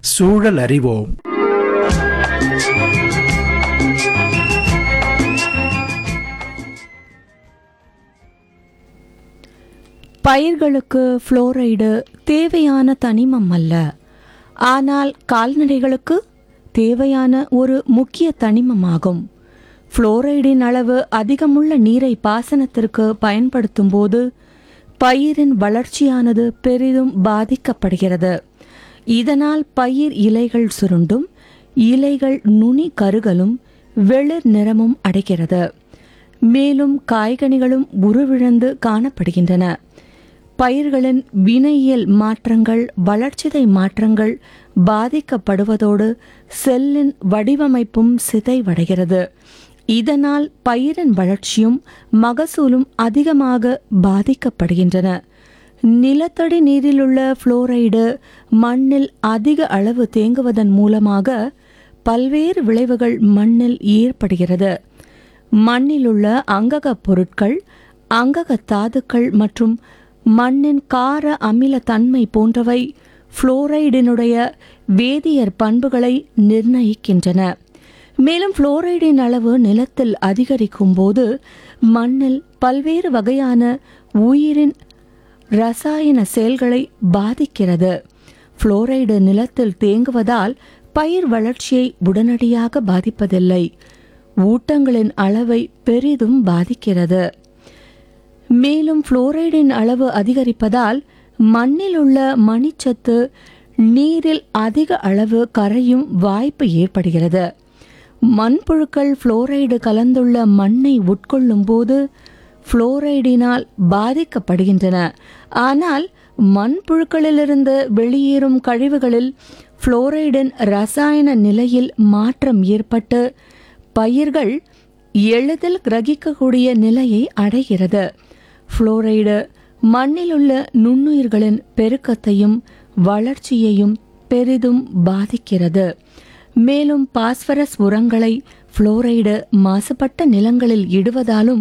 சூழல் அறிவோம் பயிர்களுக்கு புளோரைடு தேவையான தனிமம் அல்ல ஆனால் கால்நடைகளுக்கு தேவையான ஒரு முக்கிய தனிமமாகும் புளோரைடின் அளவு அதிகமுள்ள நீரை பாசனத்திற்கு பயன்படுத்தும் போது பயிரின் வளர்ச்சியானது பெரிதும் பாதிக்கப்படுகிறது இதனால் பயிர் இலைகள் சுருண்டும் இலைகள் நுனி கருகலும் வெளிர் நிறமும் அடைகிறது மேலும் காய்கனிகளும் உருவிழந்து காணப்படுகின்றன பயிர்களின் வினையியல் மாற்றங்கள் வளர்ச்சிதை மாற்றங்கள் பாதிக்கப்படுவதோடு செல்லின் வடிவமைப்பும் சிதைவடைகிறது இதனால் பயிரின் வளர்ச்சியும் மகசூலும் அதிகமாக பாதிக்கப்படுகின்றன நிலத்தடி நீரிலுள்ள புளோரைடு மண்ணில் அதிக அளவு தேங்குவதன் மூலமாக பல்வேறு விளைவுகள் மண்ணில் ஏற்படுகிறது மண்ணிலுள்ள அங்கக பொருட்கள் அங்கக தாதுக்கள் மற்றும் மண்ணின் கார அமில தன்மை போன்றவை புளோரைடினுடைய வேதியற் பண்புகளை நிர்ணயிக்கின்றன மேலும் புளோரைடின் அளவு நிலத்தில் அதிகரிக்கும் போது மண்ணில் பல்வேறு வகையான உயிரின் ரசாயன செயல்களை பாதிக்கிறது புளோரைடு நிலத்தில் தேங்குவதால் பயிர் வளர்ச்சியை உடனடியாக பாதிப்பதில்லை ஊட்டங்களின் அளவை பெரிதும் பாதிக்கிறது மேலும் புளோரைடின் அளவு அதிகரிப்பதால் மண்ணில் உள்ள மணிச்சத்து நீரில் அதிக அளவு கரையும் வாய்ப்பு ஏற்படுகிறது மண்புழுக்கள் புளோரைடு கலந்துள்ள மண்ணை உட்கொள்ளும் போது புளோரைடினால் பாதிக்கப்படுகின்றன ஆனால் மண்புழுக்களிலிருந்து வெளியேறும் கழிவுகளில் புளோரைடின் ரசாயன நிலையில் மாற்றம் ஏற்பட்டு பயிர்கள் எளிதில் கிரகிக்கக்கூடிய நிலையை அடைகிறது புளோரைடு மண்ணிலுள்ள நுண்ணுயிர்களின் பெருக்கத்தையும் வளர்ச்சியையும் பெரிதும் பாதிக்கிறது மேலும் பாஸ்பரஸ் உரங்களை புளோரைடு மாசுபட்ட நிலங்களில் இடுவதாலும்